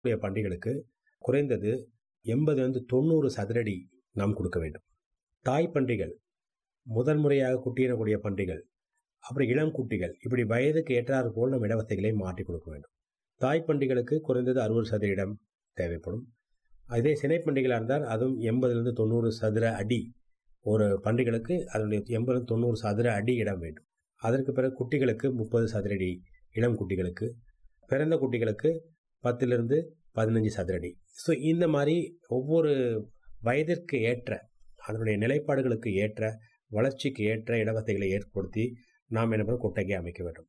உடைய பன்றிகளுக்கு குறைந்தது எண்பதுலேருந்து தொண்ணூறு சதுரடி நாம் கொடுக்க வேண்டும் தாய் பன்றிகள் முதல் முறையாக குட்டியிடக்கூடிய பன்றிகள் அப்புறம் இளம் குட்டிகள் இப்படி வயதுக்கு ஏற்றாறு போல் நம் இடவசதிகளை மாற்றி கொடுக்க வேண்டும் தாய் பன்றிகளுக்கு குறைந்தது அறுபது சதவீதம் தேவைப்படும் அதே சினைப்பன்றிகளாக இருந்தால் அதுவும் எண்பதுலேருந்து தொண்ணூறு சதுர அடி ஒரு பன்றிகளுக்கு அதனுடைய எண்பது தொண்ணூறு சதுர அடி இடம் வேண்டும் அதற்கு பிறகு குட்டிகளுக்கு முப்பது சதுர அடி இளம் குட்டிகளுக்கு பிறந்த குட்டிகளுக்கு பத்திலிருந்து பதினஞ்சு சதுரடி ஸோ இந்த மாதிரி ஒவ்வொரு வயதிற்கு ஏற்ற அதனுடைய நிலைப்பாடுகளுக்கு ஏற்ற வளர்ச்சிக்கு ஏற்ற இடவசதிகளை ஏற்படுத்தி நாம் என்ன பண்ண கொட்டகை அமைக்க வேண்டும்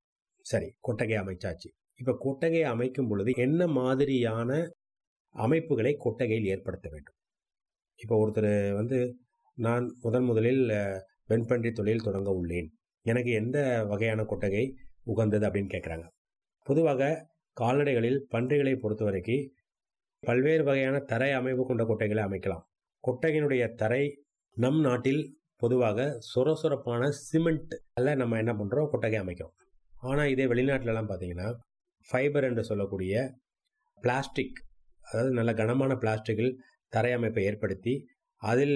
சரி கொட்டகை அமைச்சாச்சு இப்போ கொட்டகை அமைக்கும் பொழுது என்ன மாதிரியான அமைப்புகளை கொட்டகையில் ஏற்படுத்த வேண்டும் இப்போ ஒருத்தர் வந்து நான் முதன் முதலில் வெண்பன்றி தொழில் தொடங்க உள்ளேன் எனக்கு எந்த வகையான கொட்டகை உகந்தது அப்படின்னு கேட்குறாங்க பொதுவாக கால்நடைகளில் பன்றிகளை பொறுத்த வரைக்கும் பல்வேறு வகையான தரை அமைப்பு கொண்ட கொட்டைகளை அமைக்கலாம் கொட்டகையினுடைய தரை நம் நாட்டில் பொதுவாக சொரசொரப்பான சிமெண்ட் அல்ல நம்ம என்ன பண்ணுறோம் கொட்டகை அமைக்கிறோம் ஆனால் இதே வெளிநாட்டிலலாம் பார்த்தீங்கன்னா ஃபைபர் என்று சொல்லக்கூடிய பிளாஸ்டிக் அதாவது நல்ல கனமான பிளாஸ்டிக்கில் தரை அமைப்பை ஏற்படுத்தி அதில்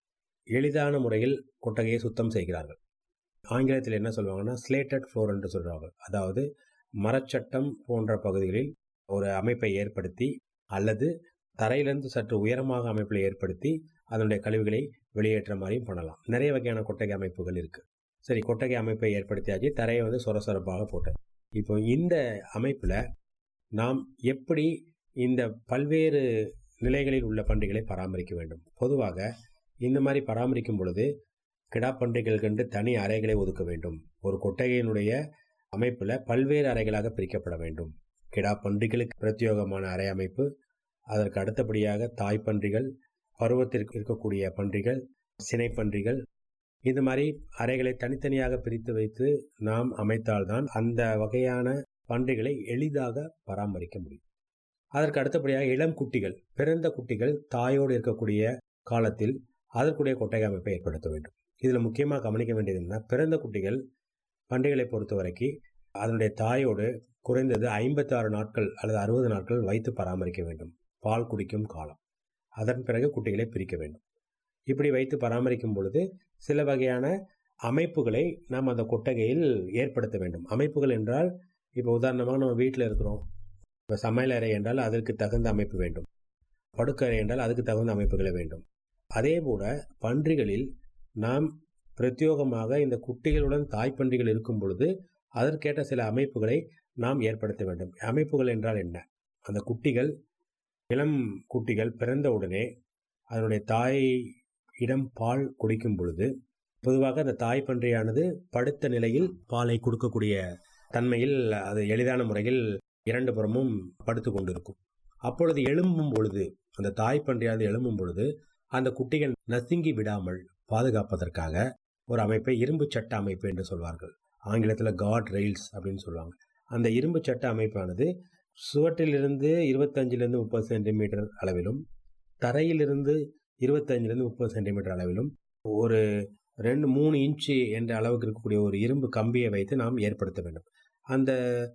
எளிதான முறையில் கொட்டகையை சுத்தம் செய்கிறார்கள் ஆங்கிலத்தில் என்ன சொல்லுவாங்கன்னா ஸ்லேட்டட் ஃப்ளோர் என்று சொல்கிறாங்க அதாவது மரச்சட்டம் போன்ற பகுதிகளில் ஒரு அமைப்பை ஏற்படுத்தி அல்லது தரையிலிருந்து சற்று உயரமாக அமைப்பில் ஏற்படுத்தி அதனுடைய கழிவுகளை வெளியேற்ற மாதிரியும் பண்ணலாம் நிறைய வகையான கொட்டகை அமைப்புகள் இருக்குது சரி கொட்டகை அமைப்பை ஏற்படுத்தியாச்சு தரையை வந்து சொரசொரப்பாக போட்டது இப்போ இந்த அமைப்பில் நாம் எப்படி இந்த பல்வேறு நிலைகளில் உள்ள பன்றிகளை பராமரிக்க வேண்டும் பொதுவாக இந்த மாதிரி பராமரிக்கும் பொழுது கிடாப்பன்றிகள் கண்டு தனி அறைகளை ஒதுக்க வேண்டும் ஒரு கொட்டகையினுடைய அமைப்பில் பல்வேறு அறைகளாக பிரிக்கப்பட வேண்டும் கிடா பன்றிகளுக்கு பிரத்யோகமான அறை அமைப்பு அதற்கு அடுத்தபடியாக தாய் பன்றிகள் பருவத்திற்கு இருக்கக்கூடிய பன்றிகள் சினைப்பன்றிகள் இந்த மாதிரி அறைகளை தனித்தனியாக பிரித்து வைத்து நாம் அமைத்தால்தான் அந்த வகையான பன்றிகளை எளிதாக பராமரிக்க முடியும் அதற்கு அடுத்தபடியாக இளம் குட்டிகள் பிறந்த குட்டிகள் தாயோடு இருக்கக்கூடிய காலத்தில் அதற்குடைய கொட்டகை அமைப்பை ஏற்படுத்த வேண்டும் இதில் முக்கியமாக கவனிக்க வேண்டியது என்ன பிறந்த குட்டிகள் பன்றிகளை பொறுத்த வரைக்கும் அதனுடைய தாயோடு குறைந்தது ஐம்பத்தி ஆறு நாட்கள் அல்லது அறுபது நாட்கள் வைத்து பராமரிக்க வேண்டும் பால் குடிக்கும் காலம் அதன் பிறகு குட்டிகளை பிரிக்க வேண்டும் இப்படி வைத்து பராமரிக்கும் பொழுது சில வகையான அமைப்புகளை நாம் அந்த கொட்டகையில் ஏற்படுத்த வேண்டும் அமைப்புகள் என்றால் இப்போ உதாரணமாக நம்ம வீட்டில் இருக்கிறோம் இப்போ சமையல் அறை என்றால் அதற்கு தகுந்த அமைப்பு வேண்டும் படுக்கறை என்றால் அதுக்கு தகுந்த அமைப்புகளை வேண்டும் அதே போல பன்றிகளில் நாம் பிரத்யோகமாக இந்த குட்டிகளுடன் தாய்ப்பன்றிகள் இருக்கும் பொழுது அதற்கேற்ற சில அமைப்புகளை நாம் ஏற்படுத்த வேண்டும் அமைப்புகள் என்றால் என்ன அந்த குட்டிகள் இளம் குட்டிகள் பிறந்தவுடனே அதனுடைய தாய் இடம் பால் குடிக்கும் பொழுது பொதுவாக அந்த தாய் பன்றியானது படுத்த நிலையில் பாலை கொடுக்கக்கூடிய தன்மையில் அது எளிதான முறையில் இரண்டு புறமும் படுத்து கொண்டிருக்கும் அப்பொழுது எழும்பும் பொழுது அந்த தாய் பன்றியானது எழும்பும் பொழுது அந்த குட்டிகள் நசுங்கி விடாமல் பாதுகாப்பதற்காக ஒரு அமைப்பை இரும்பு சட்ட அமைப்பு என்று சொல்வார்கள் ஆங்கிலத்தில் காட் ரெயில்ஸ் அப்படின்னு சொல்லுவாங்க அந்த இரும்பு சட்ட அமைப்பானது சுவற்றிலிருந்து இருபத்தஞ்சிலிருந்து முப்பது சென்டிமீட்டர் அளவிலும் தரையிலிருந்து இருபத்தஞ்சிலிருந்து முப்பது சென்டிமீட்டர் அளவிலும் ஒரு ரெண்டு மூணு இன்ச்சு என்ற அளவுக்கு இருக்கக்கூடிய ஒரு இரும்பு கம்பியை வைத்து நாம் ஏற்படுத்த வேண்டும் அந்த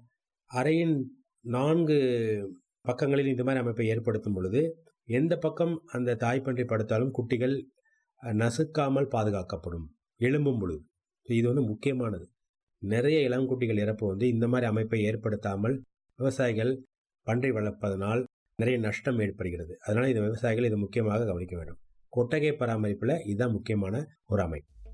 அறையின் நான்கு பக்கங்களில் இந்த மாதிரி அமைப்பை ஏற்படுத்தும் பொழுது எந்த பக்கம் அந்த தாய்ப்பன்றி படுத்தாலும் குட்டிகள் நசுக்காமல் பாதுகாக்கப்படும் எழும்பும் பொழுது இது வந்து முக்கியமானது நிறைய இளங்குட்டிகள் இறப்பு வந்து இந்த மாதிரி அமைப்பை ஏற்படுத்தாமல் விவசாயிகள் பன்றி வளர்ப்பதனால் நிறைய நஷ்டம் ஏற்படுகிறது அதனால் இந்த விவசாயிகள் இது முக்கியமாக கவனிக்க வேண்டும் கொட்டகை பராமரிப்பில் இதுதான் முக்கியமான ஒரு அமைப்பு